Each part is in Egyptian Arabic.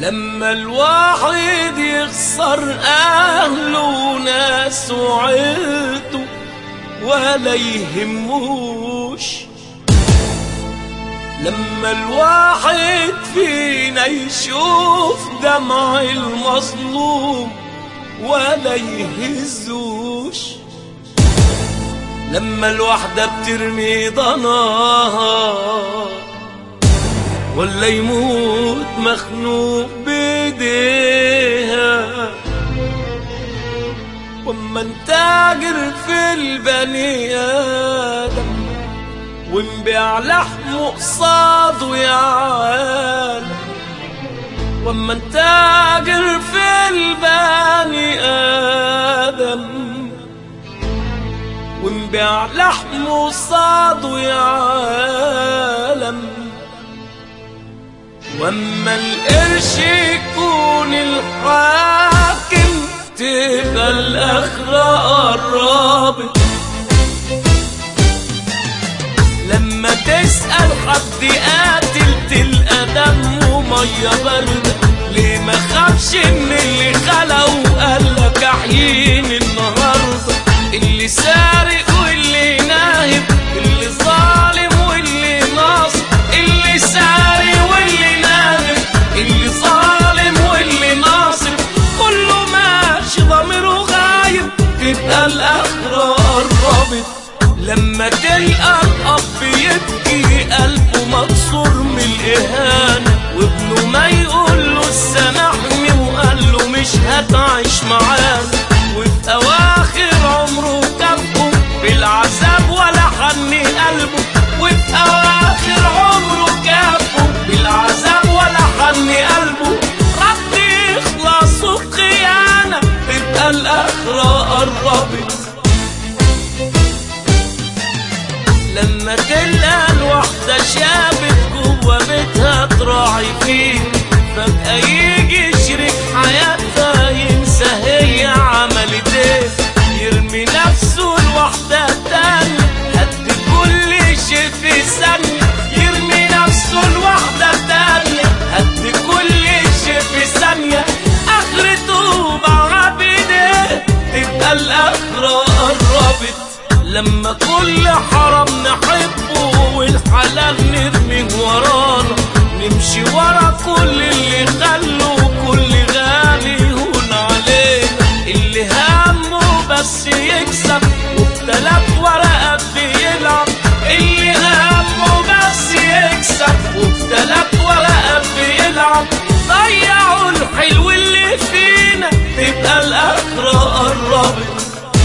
لما الواحد يخسر أهله وناس وعيلته ولا يهموش لما الواحد فينا يشوف دمع المظلوم ولا يهزوش لما الوحدة بترمي ضناها ولا يموت مخنوق بايديها واما نتاجر في البني ادم ونبيع لحمه قصاده يا عالم واما نتاجر في البني ادم ونبيع لحمه قصاده يا عالم واما القرش يكون الحاكم تبقى الاخرة قربت لما تسأل حد قاتل تلقى دمه مية باردة ليه ما خافش ان اللي خلقه قالك احييني النهاردة اللي سارق واللي ناهب اللي ظالم واللي ناصر اللي سارق واللي ناهب اللي ظالم واللي ناصر كله ماشي ضميره غايب تبقى الاخرة قربت لما تلقى الأب يبكي قلبه مكسور من الإهانة وابنه ما يقول له سامحني وقال له مش هتعيش معانا وفي أواخر عمره كفه بالعذاب ولا حن قلبه وفي أواخر عمره كفه بالعذاب ولا حن قلبه رد يخلص وخيانة تبقى الآخرة قربت لما تلقى الوحدة شابت جوا بيتها تراعي فيه فجأة يجي شريك حياتها ينسى هي عملت ايه يرمي نفسه الوحدة التانية قد كل شيء في ثانية يرمي نفسه الوحدة التانية قد كل شيء في ثانية آخرته بعرب ايديه تبقى الآخرة قربت لما كل حرام نحبه والحلال نرميه ورانا نمشي ورا كل اللي خلوا كل غالي يهون علينا اللي همه بس يكسب وبتلات ورقات بيلعب اللي همه بس يكسب وبتلات ورقات بيلعب ضيعوا الحلو اللي فينا تبقى الآخرة قربت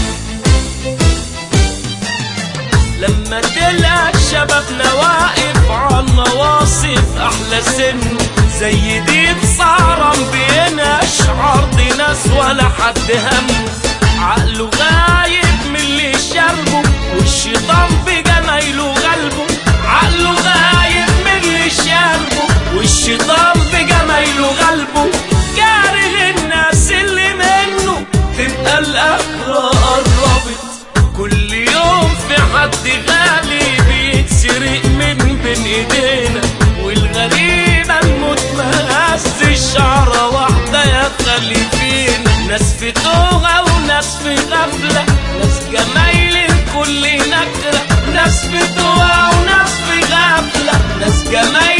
لما تلقى شبابنا واقف عالنواصف احلى سن زي ديب صعرم بيناش عرض ناس ولا حد هم عقله غايب من اللي شربه والشيطان بجمايله غلبه عقله غايب من اللي شربه والشيطان بجمايله غلبه كاره الناس اللي منه تبقى الاخره قربت كل يوم في حد غالي بيتسرق من بين ايدينا والغريبة الموت مهز شعرة واحدة يا خلي فينا ناس في توغة وناس في غفلة ناس جمايل كل نكرة ناس في توغة وناس في غفلة ناس جمايل